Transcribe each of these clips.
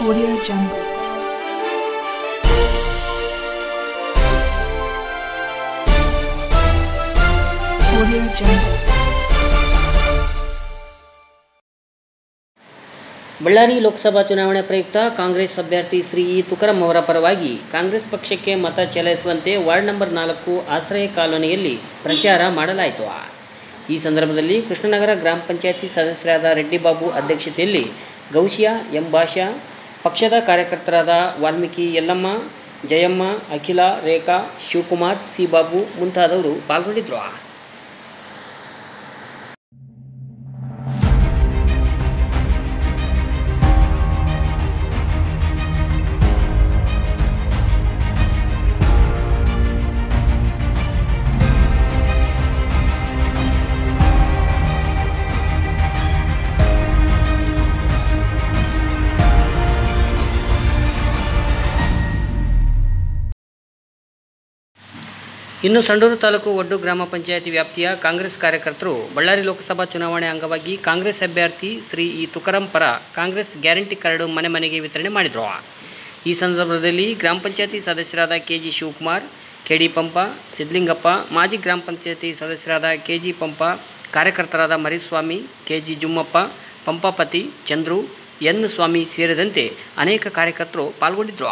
Audio Jungle. Audio Jungle. Ballari Lok Sabha ಚುನಾವಣೆ ಪ್ರಯುಕ್ತ ಕಾಂಗ್ರೆಸ್ ಅಭ್ಯರ್ಥಿ ಶ್ರೀ ಇ ತುಕಾರಾಂ ಅವರ ಪರವಾಗಿ ಕಾಂಗ್ರೆಸ್ ಪಕ್ಷಕ್ಕೆ ಮತ ಚಲಾಯಿಸುವಂತೆ ವಾರ್ಡ್ ನಂಬರ್ ನಾಲ್ಕು ಆಶ್ರಯ ಕಾಲೋನಿಯಲ್ಲಿ ಪ್ರಚಾರ ಮಾಡಲಾಯಿತು ಈ ಸಂದರ್ಭದಲ್ಲಿ ಕೃಷ್ಣನಗರ ಗ್ರಾಮ ಪಂಚಾಯತಿ ಸದಸ್ಯರಾದ ರೆಡ್ಡಿ ಬಾಬು ಅಧ್ಯಕ್ಷತೆಯಲ್ಲಿ ಗೌಶಿಯಾ ಎಂ ಭಾಷಾ ಪಕ್ಷದ ಕಾರ್ಯಕರ್ತರಾದ ವಾಲ್ಮೀಕಿ ಯಲ್ಲಮ್ಮ ಜಯಮ್ಮ ಅಖಿಲ ರೇಖಾ ಶಿವಕುಮಾರ್ ಸಿ ಬಾಬು ಮುಂತಾದವರು ಪಾಲ್ಗೊಂಡಿದ್ದರು ಇನ್ನು ಸಂಡೂರು ತಾಲೂಕು ಒಡ್ಡು ಗ್ರಾಮ ಪಂಚಾಯತಿ ವ್ಯಾಪ್ತಿಯ ಕಾಂಗ್ರೆಸ್ ಕಾರ್ಯಕರ್ತರು ಬಳ್ಳಾರಿ ಲೋಕಸಭಾ ಚುನಾವಣೆ ಅಂಗವಾಗಿ ಕಾಂಗ್ರೆಸ್ ಅಭ್ಯರ್ಥಿ ಶ್ರೀ ಇ ತುಕಾರಾಂ ಪರ ಕಾಂಗ್ರೆಸ್ ಗ್ಯಾರಂಟಿ ಕಾರ್ಡು ಮನೆ ಮನೆಗೆ ವಿತರಣೆ ಮಾಡಿದರು ಈ ಸಂದರ್ಭದಲ್ಲಿ ಗ್ರಾಮ ಪಂಚಾಯತಿ ಸದಸ್ಯರಾದ K G Shivakumar K D Pampa Sidlingappa ಮಾಜಿ ಗ್ರಾಮ ಪಂಚಾಯತಿ ಸದಸ್ಯರಾದ ಕೆ ಜಿ ಪಂಪ ಕಾರ್ಯಕರ್ತರಾದ Mariswamy K G Jummappa Pampapati Chandru N Swamy ಸೇರಿದಂತೆ ಅನೇಕ ಕಾರ್ಯಕರ್ತರು ಪಾಲ್ಗೊಂಡಿದ್ದರು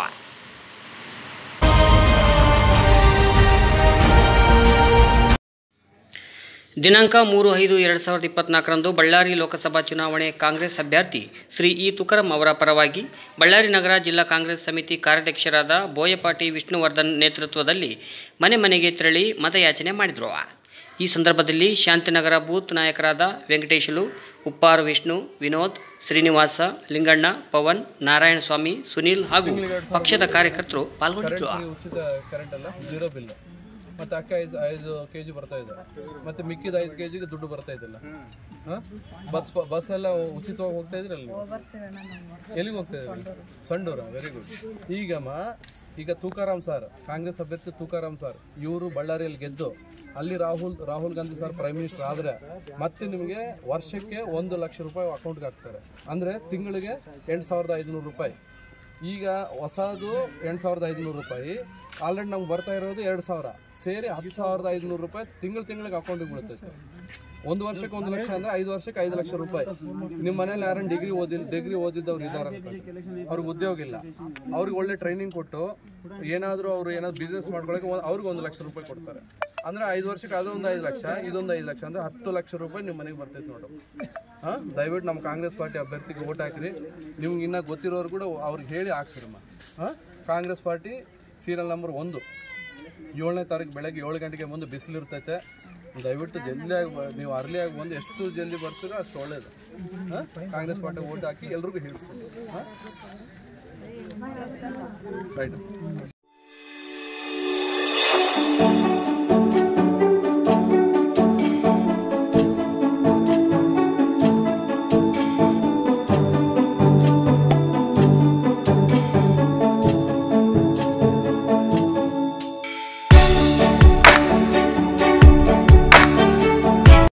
ದಿನಾಂಕ ಮೂರು ಐದು ಎರಡು ಸಾವಿರದ ಇಪ್ಪತ್ನಾಲ್ಕರಂದು ಬಳ್ಳಾರಿ ಲೋಕಸಭಾ ಚುನಾವಣೆ ಕಾಂಗ್ರೆಸ್ ಅಭ್ಯರ್ಥಿ ಶ್ರೀ ಇ ತುಕಾರಾಂ ಅವರ ಪರವಾಗಿ ಬಳ್ಳಾರಿ ನಗರ ಜಿಲ್ಲಾ ಕಾಂಗ್ರೆಸ್ ಸಮಿತಿ ಕಾರ್ಯಾಧ್ಯಕ್ಷರಾದ ಬೋಯಪಾಟಿ ವಿಷ್ಣುವರ್ಧನ್ ನೇತೃತ್ವದಲ್ಲಿ ಮನೆ ಮನೆಗೆ ತೆರಳಿ ಮತಯಾಚನೆ ಮಾಡಿದರು ಈ ಸಂದರ್ಭದಲ್ಲಿ ಶಾಂತಿನಗರ ಬೂತ್ ನಾಯಕರಾದ ವೆಂಕಟೇಶಲು ಉಪ್ಪಾರು ವಿಷ್ಣು ವಿನೋದ್ ಶ್ರೀನಿವಾಸ ಲಿಂಗಣ್ಣ ಪವನ್ ನಾರಾಯಣಸ್ವಾಮಿ ಸುನೀಲ್ ಹಾಗೂ ಪಕ್ಷದ ಕಾರ್ಯಕರ್ತರು ಪಾಲ್ಗೊಂಡಿದ್ದರು ಕರೆಂಟ್ ಉಚಿತ ಕರೆಂಟ್ ಅಲ್ಲ ಜೀರೋ ಬಿಲ್ ಮತ್ತೆ ಅಕ್ಕ ಐದು ಐದು ಕೆ ಜಿ ಬರ್ತಾ ಇದೆ ಮತ್ತೆ ಮಿಕ್ಕಿದ ಐದು ಕೆ ಜಿಗೆ ದುಡ್ಡು ಬರ್ತಾ ಇದ್ದಿಲ್ಲ ಹಾ? ಬಸ್ ಬಸ್ ಎಲ್ಲ ಉಚಿತವಾಗಿ ಹೋಗ್ತಾ ಇದ್ರಲ್ಲ ನೀವು ಎಲ್ಲಿಗೆ ಹೋಗ್ತಾ ಇದ್ರಿ ಸಂಡೂರ ವೆರಿ ಗುಡ್ ಈಗಮ್ಮ ಈಗ ತೂಕಾರಾಮ್ ಸರ್ ಕಾಂಗ್ರೆಸ್ ಅಭ್ಯರ್ಥಿ ತೂಕಾರಾಮ್ ಸರ್ ಇವರು ಬಳ್ಳಾರಿಯಲ್ಲಿ ಗೆದ್ದು ಅಲ್ಲಿ Rahul Rahul Gandhi sir prime minister ಆದರೆ ಮತ್ತೆ ನಿಮಗೆ ವರ್ಷಕ್ಕೆ ಒಂದು ಲಕ್ಷ ರೂಪಾಯಿ ಅಕೌಂಟ್ಗೆ ಹಾಕ್ತಾರೆ ಅಂದರೆ ತಿಂಗಳಿಗೆ ಎಂಟು ಸಾವಿರದ ಐದುನೂರು ರೂಪಾಯಿ ಈಗ ಹೊಸದು ಎಂಟು ಸಾವಿರದ ಐದುನೂರು ರೂಪಾಯಿ ಆಲ್ರೆಡಿ ನಮ್ಗೆ ಬರ್ತಾ ಇರೋದು ಎರಡು ಸಾವಿರ ಸೇರಿ ಹತ್ತು ಸಾವಿರದ ಐದುನೂರು ರೂಪಾಯಿ ತಿಂಗಳು ತಿಂಗಳಿಗೆ ಅಕೌಂಟಿಗೆ ಬೀಳ್ತೈತೆ ಒಂದು ವರ್ಷಕ್ಕೆ ಒಂದು ಲಕ್ಷ ಅಂದ್ರೆ ಐದು ವರ್ಷಕ್ಕೆ ಐದು ಲಕ್ಷ ರೂಪಾಯಿ ನಿಮ್ಮ ಮನೇಲಿ ಯಾರನ್ನ ಡಿಗ್ರಿ ಓದಿ ಡಿಗ್ರಿ ಓದಿದ್ದವ್ರು ಇದ್ದಾರೆ ಅವ್ರಿಗೆ ಉದ್ಯೋಗ ಇಲ್ಲ ಅವ್ರಿಗೆ ಒಳ್ಳೆ ಟ್ರೈನಿಂಗ್ ಕೊಟ್ಟು ಏನಾದರೂ ಅವ್ರು ಏನಾದ್ರು ಬಿಸ್ನೆಸ್ ಮಾಡ್ಕೊಳಕ್ಕೆ ಒಂದ್- ಅವ್ರಿಗೆ ಒಂದು ಲಕ್ಷ ರೂಪಾಯಿ ಕೊಡ್ತಾರೆ ಅಂದ್ರೆ ಐದು ವರ್ಷಕ್ಕೆ ಅದೊಂದು ಐದು ಲಕ್ಷ ಇದೊಂದು ಐದು ಲಕ್ಷ ಅಂದ್ರೆ ಹತ್ತು ಲಕ್ಷ ರೂಪಾಯಿ ನಿಮ್ಮ ಮನೆಗೆ ಬರ್ತೈತೆ ನೋಡು ಹಾ ದಯವಿಟ್ಟು ನಮ್ಮ ಕಾಂಗ್ರೆಸ್ ಪಾರ್ಟಿ ಅಭ್ಯರ್ಥಿಗೆ ಓಟ್ ಹಾಕಿರಿ ನಿಮ್ಗೆ ಇನ್ನೂ ಗೊತ್ತಿರೋರು ಕೂಡ ಅವ್ರಿಗೆ ಹೇಳಿ ಹಾಕ್ಸಿರಮ್ಮ ಹಾಂ ಕಾಂಗ್ರೆಸ್ ಪಾರ್ಟಿ ಸೀರಿಯಲ್ ನಂಬರ್ ಒಂದು ಏಳನೇ ತಾರೀಕು ಬೆಳಗ್ಗೆ ಏಳು ಗಂಟೆಗೆ ಮುಂದೆ ಬಿಸಿಲು ಇರ್ತೈತೆ ದಯವಿಟ್ಟು ಜಲ್ದಿಯಾಗಿ ಬ- ನೀವು ಅರ್ಲಿಯಾಗಿ ಬಂದು ಎಷ್ಟು ಜಲ್ದಿ ಬರ್ತೀರೋ ಅಷ್ಟು ಒಳ್ಳೇದು ಹಾಂ ಕಾಂಗ್ರೆಸ್ ಪಾರ್ಟಿ ಓಟ್ ಹಾಕಿ ಎಲ್ರಿಗೂ ಹೇಳಿಸಿ ಹಾಂ ರೈಟ್